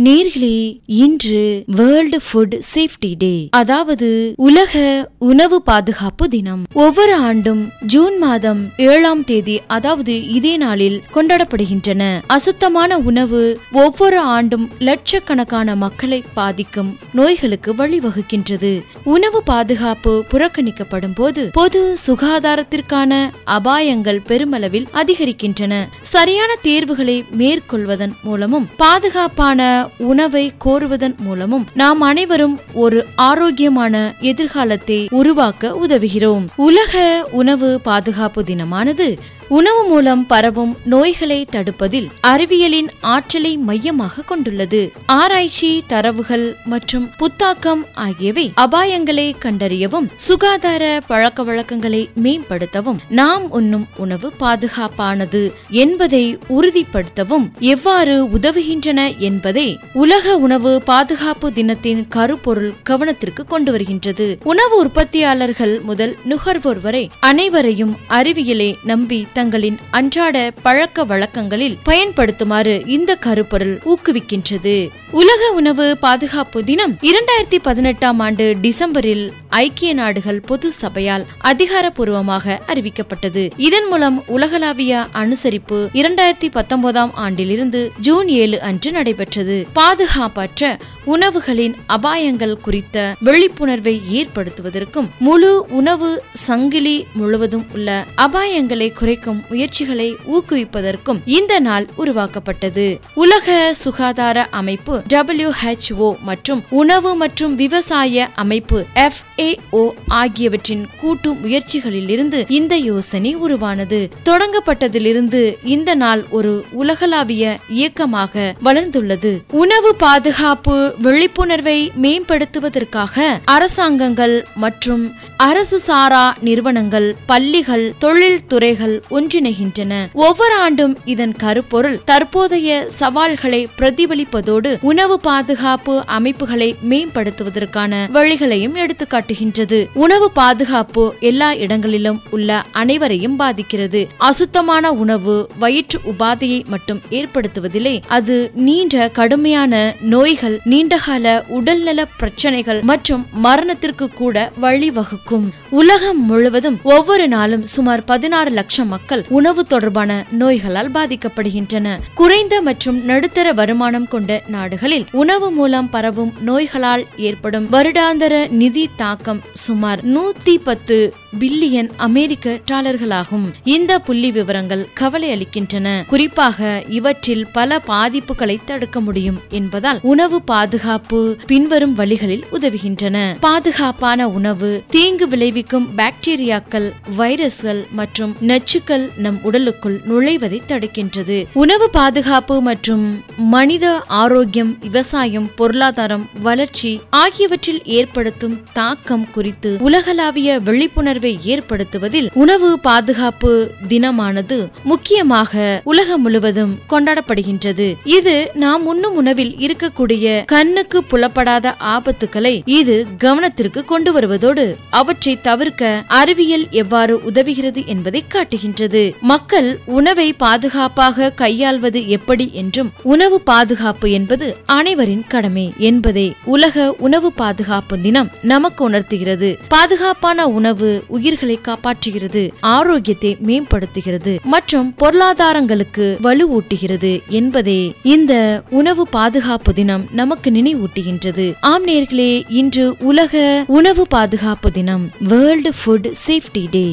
நேர்களே இன்று world food safety day அதாவது உலக உணவு பாதுகாப்பு தினம் ஒவ்வொரு ஆண்டும் ஜூன் மாதம் ஏழாம் தேதி அதாவது இதே நாளில் கொண்டாடப்படுகின்றன அசுத்தமான உணவு ஒவ்வொரு ஆண்டும் லட்சக்கணக்கான மக்களை பாதிக்கும் நோய்களுக்கு வழிவகுக்கின்றது உணவு பாதுகாப்பு புறக்கணிக்கப்படும் போது பொது சுகாதாரத்திற்கான அபாயங்கள் பெருமளவில் அதிகரிக்கின்றன சரியான தேர்வுகளை மேற்கொள்வதன் மூலமும் பாதுகாப்பான உணவை கோருவதன் மூலமும் நாம் அனைவரும் ஒரு ஆரோக்கியமான எதிர்காலத்தை உருவாக்க உதவுகிறோம் உலக உணவு பாதுகாப்பு தினமானது உணவு மூலம் பரவும் நோய்களை தடுப்பதில் அறிவியலின் ஆற்றலை மையமாக கொண்டுள்ளது ஆராய்ச்சி தரவுகள் மற்றும் புத்தாக்கம் ஆகியவை அபாயங்களை கண்டறியவும் சுகாதார பழக்க வழக்கங்களை மேம்படுத்தவும் நாம் உண்ணும் உணவு பாதுகாப்பானது என்பதை உறுதிப்படுத்தவும் எவ்வாறு உதவுகின்றன என்பதை உலக உணவு பாதுகாப்பு தினத்தின் கருப்பொருள் கவனத்திற்கு கொண்டு வருகின்றது உணவு உற்பத்தியாளர்கள் முதல் நுகர்வோர் வரை அனைவரையும் அறிவியலை நம்பி தங்களின் அன்றாட பழக்க வழக்கங்களில் பயன்படுத்துமாறு இந்த கருப்பொருள் ஊக்குவிக்கின்றது உலக உணவு பாதுகாப்பு தினம் இரண்டாயிரத்தி பதினெட்டாம் ஆண்டு டிசம்பரில் ஐக்கிய நாடுகள் பொது சபையால் அதிகாரப்பூர்வமாக அறிவிக்கப்பட்டது இதன் மூலம் உலகளாவிய அனுசரிப்பு இரண்டாயிரத்தி பத்தொன்பதாம் ஆண்டிலிருந்து ஜூன் ஏழு அன்று நடைபெற்றது பாதுகாப்பற்ற உணவுகளின் அபாயங்கள் குறித்த விழிப்புணர்வை ஏற்படுத்துவதற்கும் முழு உணவு சங்கிலி முழுவதும் உள்ள அபாயங்களை குறைக்கும் முயற்சிகளை ஊக்குவிப்பதற்கும் இந்த நாள் உருவாக்கப்பட்டது உலக சுகாதார அமைப்பு WHO மற்றும் உணவு மற்றும் விவசாய அமைப்பு FAO ஆகியவற்றின் கூட்டு முயற்சிகளில் இருந்து இந்த யோசனை உருவானது தொடங்கப்பட்டதிலிருந்து இந்த நாள் ஒரு உலகளாவிய இயக்கமாக வளர்ந்துள்ளது உணவு பாதுகாப்பு விழிப்புணர்வை மேம்படுத்துவதற்காக அரசாங்கங்கள் மற்றும் அரசு சாரா நிறுவனங்கள் பள்ளிகள் தொழில் துறைகள் ஒன்றிணைகின்றன ஒவ்வொரு ஆண்டும் இதன் கருப்பொருள் தற்போதைய சவால்களை பிரதிபலிப்பதோடு உணவு பாதுகாப்பு அமைப்புகளை மேம்படுத்துவதற்கான வழிகளையும் எடுத்துக்காட்டுகின்றது உணவு பாதுகாப்பு எல்லா இடங்களிலும் உள்ள அனைவரையும் பாதிக்கிறது அசுத்தமான உணவு வயிற்று உபாதையை மட்டும் ஏற்படுத்துவதில்லை அது நீண்ட கடுமையான நோய்கள் நீண்டகால உடல்நல பிரச்சனைகள் மற்றும் மரணத்திற்கு கூட வழிவகுக்கும் உலகம் முழுவதும் ஒவ்வொரு நாளும் சுமார் பதினாறு லட்சம் மக்கள் உணவு தொடர்பான நோய்களால் பாதிக்கப்படுகின்றன குறைந்த மற்றும் நடுத்தர வருமானம் கொண்ட நாடுகளில் உணவு மூலம் பரவும் நோய்களால் ஏற்படும் வருடாந்தர நிதி தாக்கம் சுமார் நூத்தி பத்து பில்லியன் அமெரிக்க டாலர்களாகும் இந்த புள்ளி விவரங்கள் கவலை அளிக்கின்றன குறிப்பாக இவற்றில் பல பாதிப்புகளை தடுக்க முடியும் என்பதால் உணவு பாதுகாப்பு பின்வரும் வழிகளில் உதவுகின்றன பாதுகாப்பான உணவு தீங்கு விளைவிக்கும் பாக்டீரியாக்கள் வைரஸ்கள் மற்றும் நச்சுக்கள் நம் உடலுக்குள் நுழைவதை தடுக்கின்றது உணவு பாதுகாப்பு மற்றும் மனித ஆரோக்கியம் விவசாயம் பொருளாதாரம் வளர்ச்சி ஆகியவற்றில் ஏற்படுத்தும் தாக்கம் குறித்து உலகளாவிய விழிப்புணர்வை ஏற்படுத்துவதில் உணவு பாதுகாப்பு தினமானது முக்கியமாக உலகம் முழுவதும் கொண்டாடப்படுகின்றது இது நாம் உண்ணும் உணவில் இருக்கக்கூடிய கண்ணுக்கு புலப்படாத ஆபத்துக்களை இது கவனத்திற்கு கொண்டு வருவதோடு அவற்றை தவிர்க்க அறிவியல் எவ்வாறு உதவுகிறது என்பதை காட்டுகின்றது மக்கள் உணவை பாதுகாப்பாக கையாள்வது எப்படி என்றும் உணவு பாதுகாப்பு என்பது அனைவரின் கடமை என்பதை உலக உணவு பாதுகாப்பு தினம் நமக்கு உணர்த்துகிறது பாதுகாப்பான உணவு உயிர்களை காப்பாற்றுகிறது ஆரோக்கியத்தை மேம்படுத்துகிறது மற்றும் பொருளாதாரங்களுக்கு வலுவூட்டுகிறது என்பதே இந்த உணவு பாதுகாப்பு தினம் நமக்கு நினைவூட்டுகின்றது ஆம் நேர்களே இன்று உலக உணவு பாதுகாப்பு தினம் வேர்ல்டு ஃபுட் சேஃப்டி டே